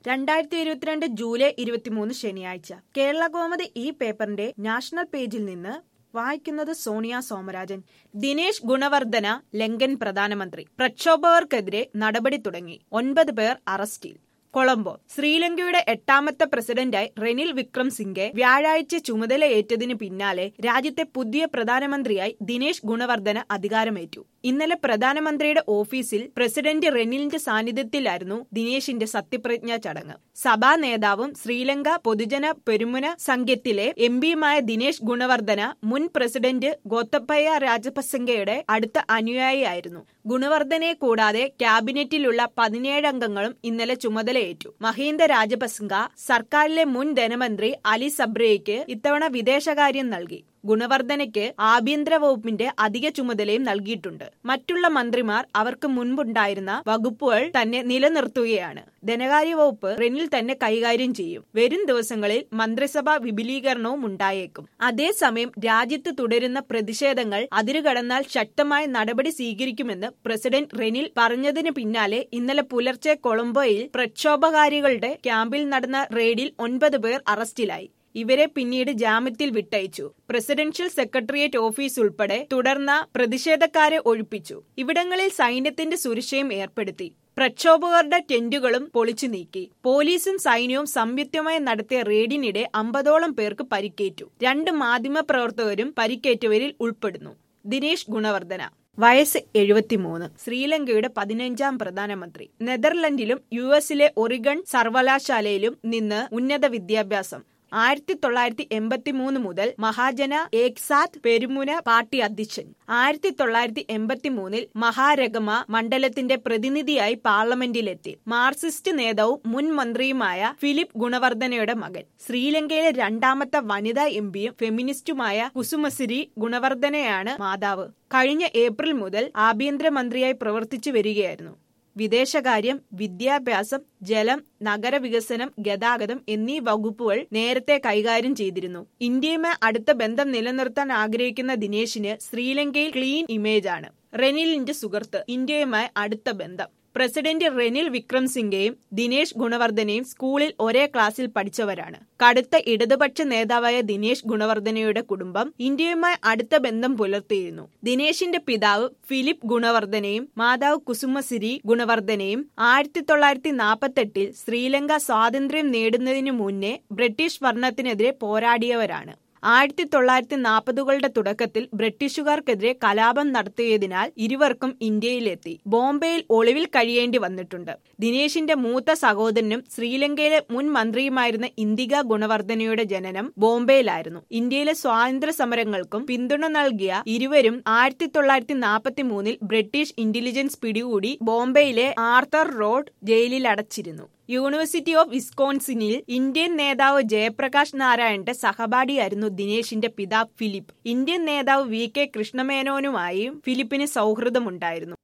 രണ്ടായിരത്തി ഇരുപത്തിരണ്ട് ജൂലൈ ഇരുപത്തിമൂന്ന് ശനിയാഴ്ച കേരള കോമതി ഈ പേപ്പറിന്റെ നാഷണൽ പേജിൽ നിന്ന് വായിക്കുന്നത് സോണിയ സോമരാജൻ ദിനേശ് ഗുണവർദ്ധന ലങ്കൻ പ്രധാനമന്ത്രി പ്രക്ഷോഭകർക്കെതിരെ നടപടി തുടങ്ങി ഒൻപത് പേർ അറസ്റ്റിൽ കൊളംബോ ശ്രീലങ്കയുടെ എട്ടാമത്തെ പ്രസിഡന്റായി റെനിൽ വിക്രം സിംഗെ വ്യാഴാഴ്ച ചുമതലയേറ്റതിനു പിന്നാലെ രാജ്യത്തെ പുതിയ പ്രധാനമന്ത്രിയായി ദിനേശ് ഗുണവർദ്ധന അധികാരമേറ്റു ഇന്നലെ പ്രധാനമന്ത്രിയുടെ ഓഫീസിൽ പ്രസിഡന്റ് റെനിലിന്റെ സാന്നിധ്യത്തിലായിരുന്നു ദിനേശിന്റെ സത്യപ്രതിജ്ഞാ ചടങ്ങ് സഭാ നേതാവും ശ്രീലങ്ക പൊതുജന പെരുമുന സംഘത്തിലെ എം പിയുമായ ദിനേശ് ഗുണവർദ്ധന മുൻ പ്രസിഡന്റ് ഗോത്തബയ രാജപക്സെങ്കയുടെ അടുത്ത അനുയായിയായിരുന്നു ഗുണവർദ്ധനെ കൂടാതെ ക്യാബിനറ്റിലുള്ള പതിനേഴ് അംഗങ്ങളും ഇന്നലെ ചുമതലയേറ്റു മഹീന്ദ രാജപക്സെങ്ക സർക്കാരിലെ മുൻ ധനമന്ത്രി അലി സബ്രയ്ക്ക് ഇത്തവണ വിദേശകാര്യം നൽകി ഗുണവർദ്ധനയ്ക്ക് ആഭ്യന്തര വകുപ്പിന്റെ അധിക ചുമതലയും നൽകിയിട്ടുണ്ട് മറ്റുള്ള മന്ത്രിമാർ അവർക്ക് മുൻപുണ്ടായിരുന്ന വകുപ്പുകൾ തന്നെ നിലനിർത്തുകയാണ് ധനകാര്യ വകുപ്പ് റെനിൽ തന്നെ കൈകാര്യം ചെയ്യും വരും ദിവസങ്ങളിൽ മന്ത്രിസഭാ വിപുലീകരണവും ഉണ്ടായേക്കും അതേസമയം രാജ്യത്ത് തുടരുന്ന പ്രതിഷേധങ്ങൾ അതിരുകടന്നാൽ ശക്തമായ നടപടി സ്വീകരിക്കുമെന്ന് പ്രസിഡന്റ് റെനിൽ പറഞ്ഞതിന് പിന്നാലെ ഇന്നലെ പുലർച്ചെ കൊളംബോയിൽ പ്രക്ഷോഭകാരികളുടെ ക്യാമ്പിൽ നടന്ന റെയ്ഡിൽ ഒൻപത് പേർ അറസ്റ്റിലായി ഇവരെ പിന്നീട് ജാമ്യത്തിൽ വിട്ടയച്ചു പ്രസിഡൻഷ്യൽ സെക്രട്ടേറിയറ്റ് ഓഫീസ് ഉൾപ്പെടെ തുടർന്ന പ്രതിഷേധക്കാരെ ഒഴിപ്പിച്ചു ഇവിടങ്ങളിൽ സൈന്യത്തിന്റെ സുരക്ഷയും ഏർപ്പെടുത്തി പ്രക്ഷോഭകരുടെ ടെന്റുകളും പൊളിച്ചു നീക്കി പോലീസും സൈന്യവും സംയുക്തമായി നടത്തിയ റെയ്ഡിനിടെ അമ്പതോളം പേർക്ക് പരിക്കേറ്റു രണ്ട് മാധ്യമപ്രവർത്തകരും പരിക്കേറ്റവരിൽ ഉൾപ്പെടുന്നു ദിനേശ് ഗുണവർദ്ധന വയസ്സ് എഴുപത്തിമൂന്ന് ശ്രീലങ്കയുടെ പതിനഞ്ചാം പ്രധാനമന്ത്രി നെതർലൻഡിലും യു എസിലെ ഒറിഗൺ സർവകലാശാലയിലും നിന്ന് ഉന്നത വിദ്യാഭ്യാസം ആയിരത്തി തൊള്ളായിരത്തി എൺപത്തി മൂന്ന് മുതൽ മഹാജന ഏക്സാത്ത് പെരുമുന പാർട്ടി അധ്യക്ഷൻ ആയിരത്തി തൊള്ളായിരത്തി എൺപത്തി മൂന്നിൽ മഹാരഗമ മണ്ഡലത്തിന്റെ പ്രതിനിധിയായി പാർലമെന്റിലെത്തി മാർക്സിസ്റ്റ് നേതാവും മുൻ മന്ത്രിയുമായ ഫിലിപ്പ് ഗുണവർദ്ധനയുടെ മകൻ ശ്രീലങ്കയിലെ രണ്ടാമത്തെ വനിതാ എം പിയും ഫെമിനിസ്റ്റുമായ കുസുമസിരി ഗുണവർദ്ധനയാണ് മാതാവ് കഴിഞ്ഞ ഏപ്രിൽ മുതൽ ആഭ്യന്തരമന്ത്രിയായി പ്രവർത്തിച്ചു വരികയായിരുന്നു വിദേശകാര്യം വിദ്യാഭ്യാസം ജലം നഗരവികസനം ഗതാഗതം എന്നീ വകുപ്പുകൾ നേരത്തെ കൈകാര്യം ചെയ്തിരുന്നു ഇന്ത്യയുമായി അടുത്ത ബന്ധം നിലനിർത്താൻ ആഗ്രഹിക്കുന്ന ദിനേശിന് ശ്രീലങ്കയിൽ ക്ലീൻ ഇമേജാണ് റെനിലിന്റെ സുഹൃത്ത് ഇന്ത്യയുമായി അടുത്ത ബന്ധം പ്രസിഡന്റ് റെനിൽ വിക്രം സിംഗെയും ദിനേശ് ഗുണവർദ്ധനയും സ്കൂളിൽ ഒരേ ക്ലാസ്സിൽ പഠിച്ചവരാണ് കടുത്ത ഇടതുപക്ഷ നേതാവായ ദിനേശ് ഗുണവർദ്ധനയുടെ കുടുംബം ഇന്ത്യയുമായി അടുത്ത ബന്ധം പുലർത്തിയിരുന്നു ദിനേശിന്റെ പിതാവ് ഫിലിപ്പ് ഗുണവർദ്ധനയും മാതാവ് കുസുമസിരി ഗുണവർദ്ധനയും ആയിരത്തി തൊള്ളായിരത്തി നാൽപ്പത്തെട്ടിൽ ശ്രീലങ്ക സ്വാതന്ത്ര്യം നേടുന്നതിനു മുന്നേ ബ്രിട്ടീഷ് ഭരണത്തിനെതിരെ പോരാടിയവരാണ് ആയിരത്തി തൊള്ളായിരത്തി നാൽപ്പതുകളുടെ തുടക്കത്തിൽ ബ്രിട്ടീഷുകാർക്കെതിരെ കലാപം നടത്തിയതിനാൽ ഇരുവർക്കും ഇന്ത്യയിലെത്തി ബോംബെയിൽ ഒളിവിൽ കഴിയേണ്ടി വന്നിട്ടുണ്ട് ദിനേശിന്റെ മൂത്ത സഹോദരനും ശ്രീലങ്കയിലെ മുൻ മന്ത്രിയുമായിരുന്ന ഇന്ദിക ഗുണവർദ്ധനയുടെ ജനനം ബോംബെയിലായിരുന്നു ഇന്ത്യയിലെ സ്വാതന്ത്ര്യ സമരങ്ങൾക്കും പിന്തുണ നൽകിയ ഇരുവരും ആയിരത്തി തൊള്ളായിരത്തി നാൽപ്പത്തി മൂന്നിൽ ബ്രിട്ടീഷ് ഇന്റലിജൻസ് പിടികൂടി ബോംബെയിലെ ആർത്തർ റോഡ് ജയിലിൽ അടച്ചിരുന്നു യൂണിവേഴ്സിറ്റി ഓഫ് വിസ്കോൺസിനിൽ ഇന്ത്യൻ നേതാവ് ജയപ്രകാശ് നാരായണന്റെ സഹപാഠിയായിരുന്നു ദിനേശിന്റെ പിതാവ് ഫിലിപ്പ് ഇന്ത്യൻ നേതാവ് വി കെ കൃഷ്ണമേനോനുമായും ഫിലിപ്പിന് സൗഹൃദമുണ്ടായിരുന്നു